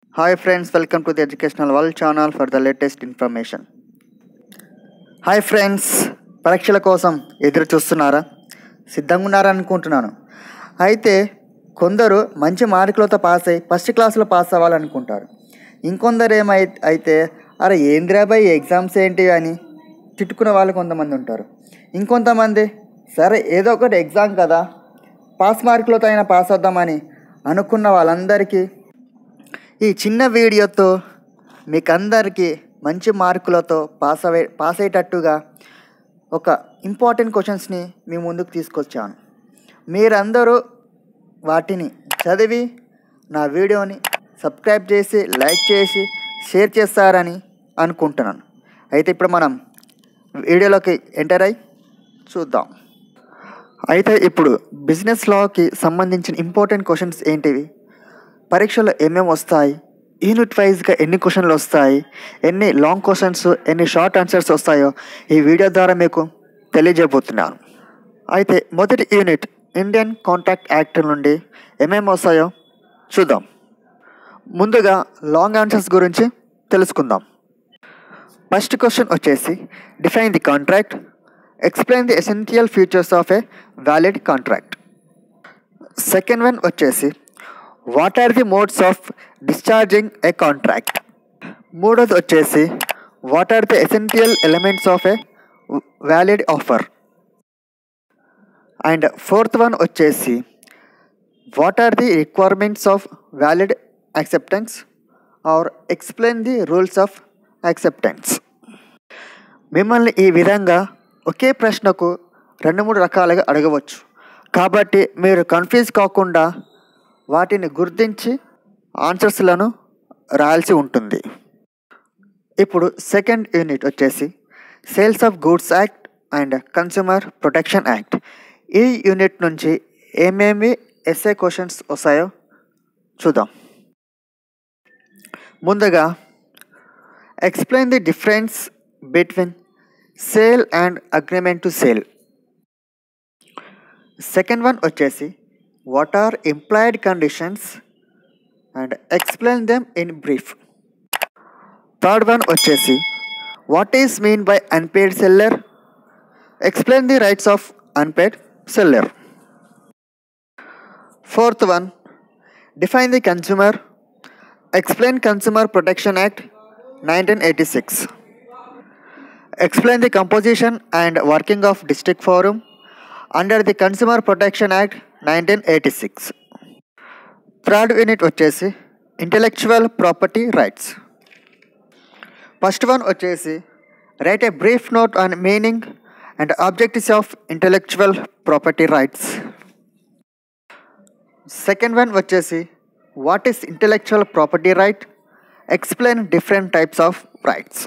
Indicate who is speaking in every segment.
Speaker 1: Hi friends, welcome to the Educational World channel for the latest information. Hi friends పరీక్షల కోసం ఎదురు చూస్తున్నారా సిద్ధంగా ఉన్నారా అనుకుంటున్నాను అయితే కొందరు మంచి మార్కులతో పాస్ అయ్యి ఫస్ట్ క్లాస్లో పాస్ అవ్వాలనుకుంటారు ఇంకొందరు ఏమై అయితే అరే ఏంద్రా బాయ్ ఎగ్జామ్స్ ఏంటి అని తిట్టుకునే వాళ్ళు కొంతమంది ఉంటారు ఇంకొంతమంది సరే ఏదో ఒకటి ఎగ్జామ్ కదా పాస్ మార్కులతో అయినా పాస్ అవుదామని అనుకున్న వాళ్ళందరికీ ఈ చిన్న వీడియోతో మీకు అందరికీ మంచి మార్కులతో పాస్ అవే పాస్ అయ్యేటట్టుగా ఒక ఇంపార్టెంట్ క్వశ్చన్స్ని మీ ముందుకు తీసుకొచ్చాను మీరందరూ వాటిని చదివి నా వీడియోని సబ్స్క్రైబ్ చేసి లైక్ చేసి షేర్ చేస్తారని అనుకుంటున్నాను అయితే ఇప్పుడు మనం వీడియోలోకి ఎంటర్ అయి చూద్దాం అయితే ఇప్పుడు బిజినెస్ లాకి సంబంధించిన ఇంపార్టెంట్ క్వశ్చన్స్ ఏంటివి పరీక్షలో ఏమేమి వస్తాయి యూనిట్ వైజ్గా ఎన్ని క్వశ్చన్లు వస్తాయి ఎన్ని లాంగ్ క్వశ్చన్స్ ఎన్ని షార్ట్ ఆన్సర్స్ వస్తాయో ఈ వీడియో ద్వారా మీకు తెలియజేయబోతున్నాను అయితే మొదటి యూనిట్ ఇండియన్ కాంట్రాక్ట్ యాక్ట్ నుండి ఏమేమి వస్తాయో చూద్దాం ముందుగా లాంగ్ ఆన్సర్స్ గురించి తెలుసుకుందాం ఫస్ట్ క్వశ్చన్ వచ్చేసి define the contract explain the essential features of a valid contract second one వచ్చేసి what are the modes of discharging a contract మూడోది వచ్చేసి what are the essential elements of a valid offer and fourth one వచ్చేసి what are the requirements of valid acceptance or explain the rules of acceptance మిమ్మల్ని ఈ విధంగా ఒకే ప్రశ్నకు రెండు మూడు రకాలుగా అడగవచ్చు కాబట్టి మీరు కన్ఫ్యూజ్ కాకుండా వాటిని గుర్తించి ఆన్సర్స్లను రాయాల్సి ఉంటుంది ఇప్పుడు సెకండ్ యూనిట్ వచ్చేసి sales of goods act and consumer protection act ఈ యూనిట్ నుంచి ఏమేమి ఎస్ఏ క్వశ్చన్స్ వస్తాయో చూద్దాం ముందుగా explain the difference between sale and agreement to sale second one వచ్చేసి what are implied conditions and explain them in brief third one వచ్చేసి what is mean by unpaid seller explain the rights of unpaid seller fourth one define the consumer explain consumer protection act nineteen eighty six explain the composition and working of district forum under the consumer protection act nineteen eighty six third unit వచ్చేసి intellectual property rights first one వచ్చేసి write a brief note on meaning and objectives of intellectual property rights second one వచ్చేసి what is intellectual property right explain different types of rights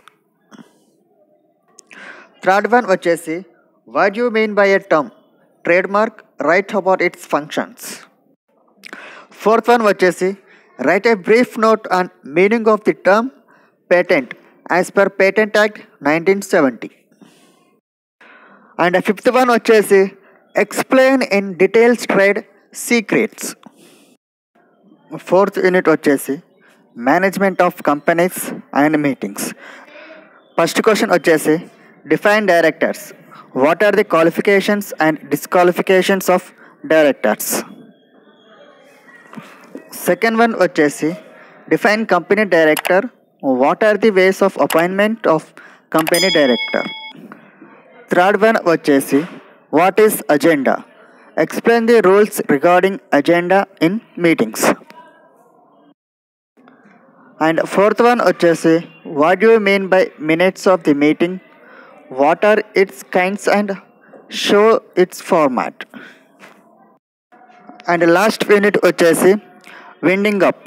Speaker 1: third one వచ్చేసి what you mean by a term trade mark write about its functions fourth one వచ్చేసి write a brief note on meaning of the term patent as per patent act nineteen seventy and fifth one వచ్చేసి explain in details trade secrets fourth unit వచ్చేసి management of companies and meetings first question వచ్చేసి define directors what are the qualifications and disqualifications of directors second one వచ్చేసి define company director what are the ways of appointment of company director third one వచ్చేసి what is agenda explain the rules regarding agenda in meetings and fourth one వచ్చేసి what you mean by minutes of the meeting what are its kinds and show its format and last unit వచ్చేసి winding up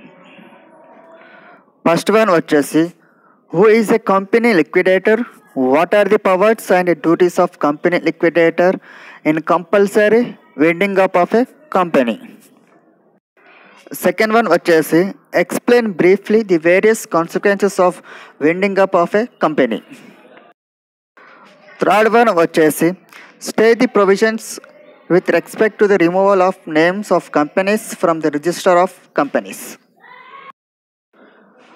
Speaker 1: first one వచ్చేసి who is a company liquidator what are the powers and duties of company liquidator in compulsory winding up of a company second one వచ్చేసి explain briefly the various consequences of winding up of a company third one వచ్చేసి state the provisions with respect to the removal of names of companies from the register of companies.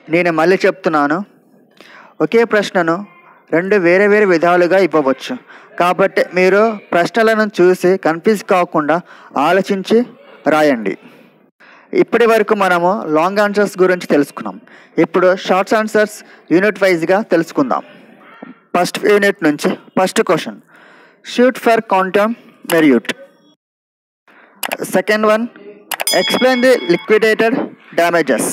Speaker 1: నేను మళ్ళీ చెప్తున్నాను ఒకే ప్రశ్నను రెండు వేరే వేరే విధాలుగా ఇవ్వవచ్చు కాబట్టి మీరు ప్రశ్నలను చూసి కన్ఫ్యూజ్ కాకుండా ఆలోచించి రాయండి ఇప్పటి వరకు మనము లాంగ్ ఆన్సర్స్ గురించి తెలుసుకున్నాం ఇప్పుడు షార్ట్స్ ఆన్సర్స్ యూనిట్ వైజ్గా తెలుసుకుందాం ఫస్ట్ యూనిట్ నుంచి first question suit for quantum meruit second one explain the liquidated damages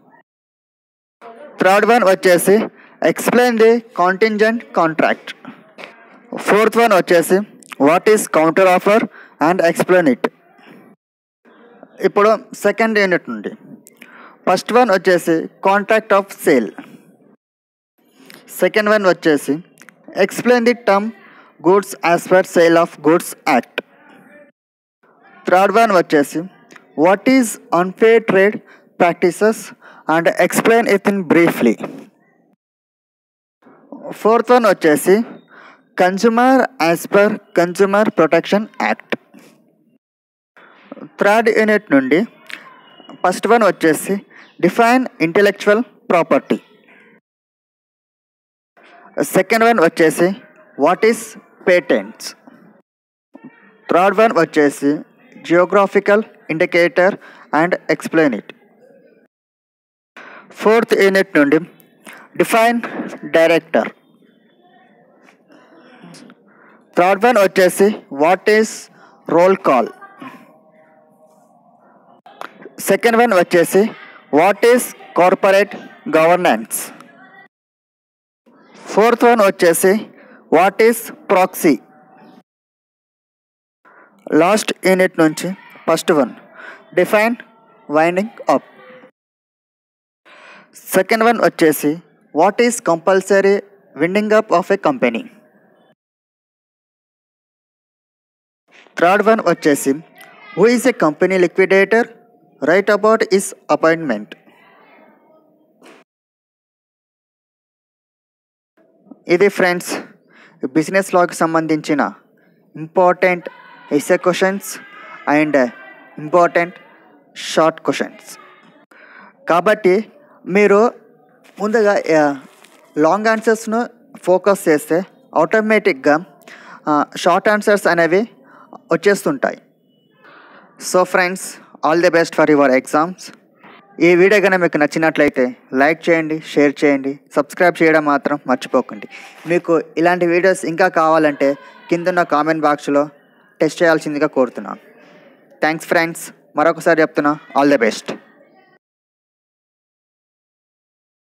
Speaker 1: third one వచ్చేసి explain the contingent contract fourth one వచ్చేసి what is counter offer and explain it ఇప్పుడు second unit నుండి first one వచ్చేసి contract of sale second one వచ్చేసి explain the term goods as per sale of goods act third one వచ్చేసి what is unfair trade practices and explain it in briefly fourth one వచ్చేసి consumer as per consumer protection act third unit నుండి first one వచ్చేసి define intellectual property second one వచ్చేసి what is patents third one వచ్చేసి geographical indicator and explain it fourth unit నుండి define director third one వచ్చేసి what is roll call second one వచ్చేసి what is corporate governance fourth one వచ్చేసి what is proxy last unit నుంచి first one define winding up second one వచ్చేసి what is compulsory winding up of a company third one వచ్చేసి who is a company liquidator write about is appointment ఇది friends business లాకి సంబంధించిన important SA questions and important short questions కాబట్టి మీరు ముందుగా long ఆన్సర్స్ను focus చేస్తే ఆటోమేటిక్గా షార్ట్ ఆన్సర్స్ అనేవి వచ్చేస్తుంటాయి so friends all the best for your exams ఈ వీడియో కనుక మీకు నచ్చినట్లయితే లైక్ చేయండి షేర్ చేయండి సబ్స్క్రైబ్ చేయడం మాత్రం మర్చిపోకండి మీకు ఇలాంటి వీడియోస్ ఇంకా కావాలంటే కిందున్న కామెంట్ బాక్స్లో టెస్ట్ చేయాల్సిందిగా కోరుతున్నాను థ్యాంక్స్ ఫ్రెండ్స్ మరొకసారి చెప్తున్నా ఆల్ ది బెస్ట్